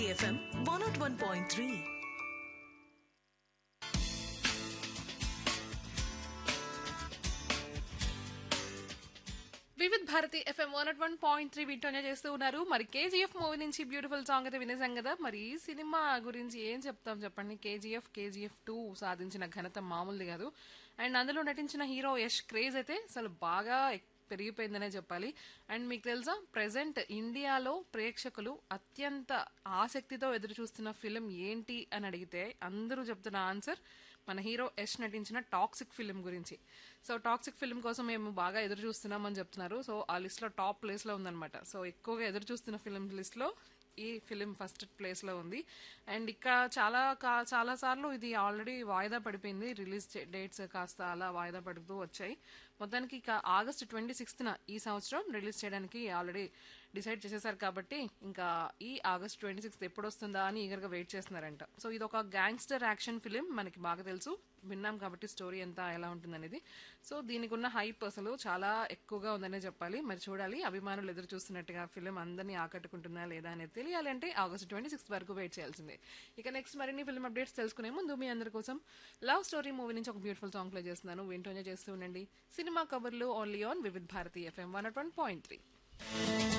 FM one naught one point three Vividh Bharati FM one at one point three వింటూనే చేస్తూ ఉన్నారు మరి కేజీఎఫ్ మూవీ నుంచి బ్యూటిఫుల్ సాంగ్ అయితే వినేసాం కదా మరి ఈ సినిమా గురించి ఏం చెప్తాం చెప్పండి కేజీఎఫ్ కేజీఎఫ్ టూ సాధించిన ఘనత మామూలుది కాదు అండ్ అందులో నటించిన హీరో యష్ క్రేజ్ అయితే అసలు బాగా ఎక్- పెరిగిపోయిందనే చెప్పాలి అండ్ మీకు తెలుసా ప్రెసెంట్ ఇండియాలో ప్రేక్షకులు అత్యంత ఆసక్తితో ఎదురు చూస్తున్న ఫిలిం ఏంటి అని అడిగితే అందరూ చెప్తున్న ఆన్సర్ మన హీరో యష్ నటించిన టాక్సిక్ ఫిలిం గురించి సో టాక్సిక్ ఫిలిం కోసం మేము బాగా ఎదురు చూస్తున్నామని చెప్తున్నారు సో ఆ లిస్ట్ లో టాప్ ప్లేస్ లో ఉందన్నమాట సో ఎక్కువగా ఎదురు చూస్తున్న ఫిలిం లిస్ట్ లో ఈ ఫిలిం ఫస్ట్ ప్లేస్ లో ఉంది అండ్ ఇక చాలా కా- చాలా సార్లు ఇది ఆల్రెడీ వాయిదా పడిపోయింది రిలీజ్ డేట్స్ కాస్త అలా వాయిదా పడుతూ వచ్చాయి మొత్తానికి ఇక ఆగస్ట్ ట్వంటీ సిక్స్త్న ఈ సంవత్సరం రిలీజ్ చేయడానికి ఆల్రెడీ డిసైడ్ చేసేసారు కాబట్టి ఇంకా ఈ ఆగస్ట్ ట్వంటీ సిక్స్త్ ఎప్పుడు వస్తుందా అని ఈగర్గా వెయిట్ చేస్తున్నారంట సో ఇది ఒక గ్యాంగ్స్టర్ యాక్షన్ ఫిలిం మనకి బాగా తెలుసు విన్నాం కాబట్టి స్టోరీ ఎంత ఎలా ఉంటుందనేది సో దీనికి ఉన్న హైప్ అసలు చాలా ఎక్కువగా ఉందనే చెప్పాలి మరి చూడాలి అభిమానులు ఎదురు చూస్తున్నట్టుగా ఫిలిం అందరినీ ఆకట్టుకుంటుందా లేదా అనేది తెలియాలి అంటే ఆగస్ట్ ట్వంటీ సిక్స్త్ వరకు వెయిట్ చేయాల్సిందే ఇక నెక్స్ట్ మరిన్ని ఫిల్మ్ అప్డేట్స్ తెలుసుకునే ముందు మీ అందరి కోసం లవ్ స్టోరీ మూవీ నుంచి ఒక బ్యూటిఫుల్ సాంగ్ ప్లే చేస్తున్నాను వింటూనే చేస్తూ ఉండండి సినిమా కవర్లు only on Vividh Bharati FM one point three